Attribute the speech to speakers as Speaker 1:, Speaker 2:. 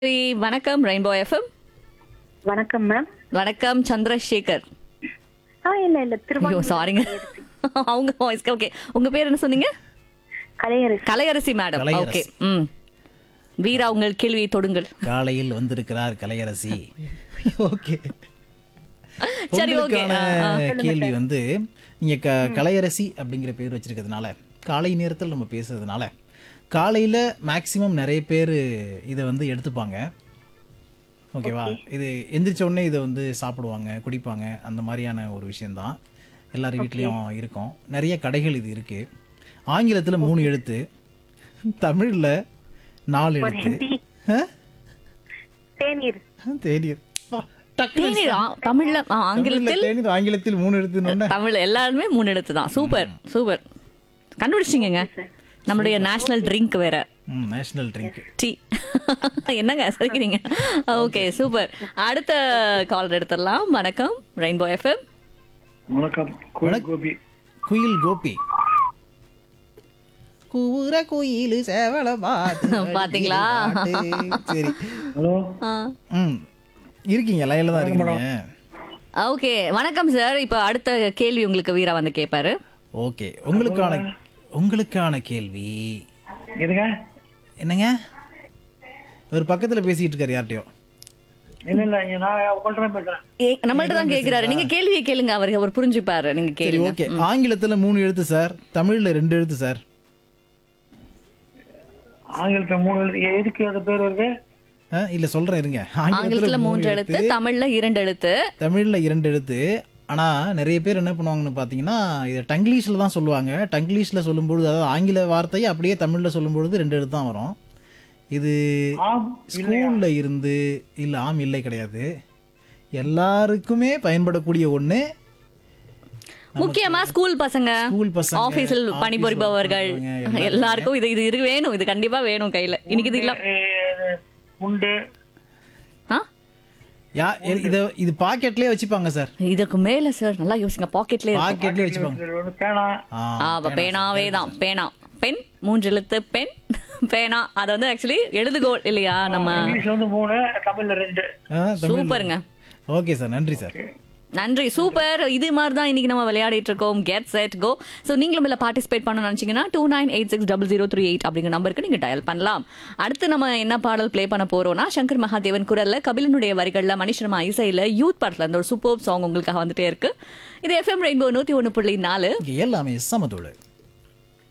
Speaker 1: சரி, வணக்கம் rainbow FM
Speaker 2: வணக்கம் மேம்
Speaker 1: வணக்கம் சந்திரசேகர்
Speaker 2: ஆ இல்ல இல்ல
Speaker 1: ஐயோ
Speaker 2: திருவாரூர்
Speaker 1: சாரிங்க அவங்க வாய்ஸ்க்கு ஓகே உங்க பேர் என்ன சொன்னீங்க
Speaker 2: கலையரசி
Speaker 1: கலையரசி மேடம்
Speaker 3: கலையரசி.
Speaker 1: ஓகே ம் வீரா உங்கள் கேள்வியை தொடுங்கள்
Speaker 3: காலையில் வந்திருக்கிறார் கலையரசி ஓகே
Speaker 1: சரி ஓகே
Speaker 3: உங்களுக்கான கேள்வி வந்து நீங்க க கலையரசி அப்படிங்கிற பேர் வச்சிருக்கிறதுனால காலை நேரத்தில் நம்ம பேசுறதுனால காலையில மேக்சிமம் நிறைய பேர் இதை வந்து எடுத்துப்பாங்க ஓகேவா இது எந்திரிச்ச உடனே இதை வந்து சாப்பிடுவாங்க குடிப்பாங்க அந்த மாதிரியான ஒரு விஷயம்தான் எல்லார் வீட்லேயும் இருக்கும் நிறைய கடைகள் இது இருக்கு ஆங்கிலத்துல மூணு எழுத்து தமிழ்ல நாலு எழுத்து
Speaker 2: டீ
Speaker 3: ஆ?
Speaker 2: தேநீர்
Speaker 3: தேநீர் டக்குனு
Speaker 1: தேநீர் ஆ, தமிழ்ல ஆ, ஆங்கிலத்தில்
Speaker 3: தமிழ்ல தேநீர் ஆங்கிலத்தில் மூணு எழுத்து
Speaker 1: தமிழ் எல்லாருமே மூணு எழுத்து தான் சூப்பர் சூப்பர் கண்டுபிடிச்சிங்க நம்மளுடைய நேஷனல் ட்ரிங்க் வேற
Speaker 3: நேஷனல் ட்ரிங்க்
Speaker 1: டீ என்னங்க சரிக்கிறீங்க ஓகே சூப்பர் அடுத்த கால் எடுத்துடலாம் வணக்கம் ரெயின்போ எஃப்எம்
Speaker 4: வணக்கம் கோயில் கோபி
Speaker 3: குயில் கோபி கூற குயில் சேவல பாத்து
Speaker 1: பாத்தீங்களா?
Speaker 3: சரி
Speaker 4: ஹலோ
Speaker 3: ம் இருக்கீங்க லைன்ல தான் இருக்கீங்க
Speaker 1: ஓகே வணக்கம் சார் இப்போ அடுத்த கேள்வி உங்களுக்கு வீரா வந்து கேட்பாரு
Speaker 3: ஓகே உங்களுக்கான உங்களுக்கான கேள்வி
Speaker 4: எதுங்க
Speaker 3: என்னங்க ஒரு பக்கத்துல பேசிட்டு இருக்காரு யார்கிட்டயோ
Speaker 4: இல்ல இல்ல இங்க நான் உங்கள்ட்ட தான் பேசுறேன்
Speaker 1: ஏ, நம்மள்ட்ட தான் கேக்குறாரு நீங்க கேள்வியை கேளுங்க அவர் அவர் புரிஞ்சுப்பாரு நீங்க
Speaker 3: சரி
Speaker 1: கேளுங்க
Speaker 3: ஓகே ஆங்கிலத்துல மூணு எழுத்து சார் தமிழ்ல ரெண்டு எழுத்து சார்
Speaker 4: ஆங்கிலத்துல மூணு எழுத்து எதுக்கு அந்த பேர் வருது
Speaker 3: ஆ, இல்ல சொல்றேன் இருங்க
Speaker 1: ஆங்கிலத்துல மூன்று எழுத்து தமிழ்ல இரண்டு எழுத்து
Speaker 3: தமிழ்ல இரண்டு எழுத்து ஆனா நிறைய பேர் என்ன பண்ணுவாங்கன்னு பாத்தீங்கன்னா இதை டங்கிலீஷ்ல தான் சொல்லுவாங்க டங்கிலீஷ்ல சொல்லும்பொழுது அதாவது ஆங்கில வார்த்தையை அப்படியே தமிழ்ல சொல்லும்பொழுது ரெண்டு எழுத்து தான் வரும் இது
Speaker 4: ஆம்
Speaker 3: ஸ்கூல்ல இருந்து இல்ல ஆம் இல்லை கிடையாது எல்லாருக்குமே பயன்படக்கூடிய ஒண்ணு
Speaker 1: முக்கியமா ஸ்கூல் பசங்க
Speaker 3: ஸ்கூல் பசங்க
Speaker 1: ஆபீஸில்
Speaker 3: office
Speaker 1: பணிபுரிபவர்கள்
Speaker 3: work பண்றவங்க,
Speaker 1: எல்லாருக்கும் இது இது இருக்கு வேணும் இது கண்டிப்பா வேணும் கையில இன்னைக்கு இது இல்ல
Speaker 4: அஹ், உண்டு
Speaker 1: ஆ?
Speaker 3: யா இத இது பாக்கெட்லயே வச்சுப்பாங்க சார்
Speaker 1: இதுக்கு மேல சார் நல்லா யோசிங்க பாக்கெட்ல இருக்கும்
Speaker 3: பாக்கெட்லயே வச்சுப்பாங்க
Speaker 4: இது வந்து பேனா
Speaker 3: ஆ,
Speaker 1: ஆ, அப்ப பேனாவே தான் பேனா பென் மூன்று எழுத்து பென் பேனா அது வந்து ஆக்சுவலி எழுதுகோல் இல்லையா நம்ம
Speaker 4: இங்கிலீஷ்ல வந்து மூணு தமிழ்ல ரெண்டு
Speaker 3: ஆ, தமிழ்ல-
Speaker 1: சூப்பருங்க
Speaker 3: ஓகே சார் நன்றி சார்
Speaker 1: நன்றி சூப்பர் இது மாதிரி தான் இன்னைக்கு நம்ம விளையாடிட்டு இருக்கோம் கெட் செட் கோ ஸோ நீங்களும் இதில் பார்ட்டிசிபேட் பண்ணணும்னு நினச்சிங்கன்னா two nine eight six double zero three eight அப்படிங்கிற நம்பருக்கு நீங்கள் டயல் பண்ணலாம் அடுத்து நம்ம என்ன பாடல் ப்ளே பண்ண போறோம்னா சங்கர் மகாதேவன் குரல்ல கபிலனுடைய வரிகளில் மணிஷர்மா இசையில யூத் படத்துல இருந்து ஒரு சூப்பர் சாங் உங்களுக்காக வந்துட்டே இருக்கு இது எஃப்எம் ரெயின்போ நூற்றி ஒன்று புள்ளி நாலு
Speaker 3: இங்க எல்லாமே சமதோடு